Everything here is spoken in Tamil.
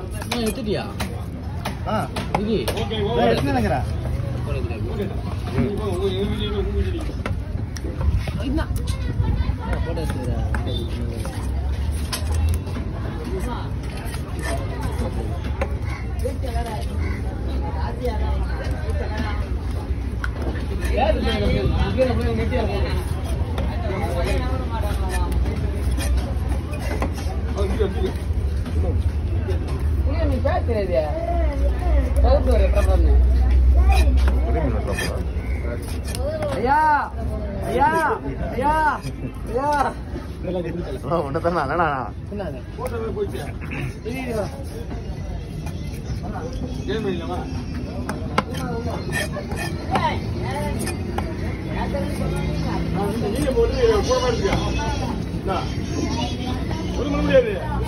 எடுத்துட்டியா ஆ இது நான் எடுத்து நினைக்கிறேன் போட்டோ எடுத்துக்கிறேன் நீ பேசுறது சவுத்து ஒரு பிரபலம் ஐயா ஐயா ஐயா ஐயா ஒன்று தானே அண்ணா என்னது ஒரு மணி முடியாது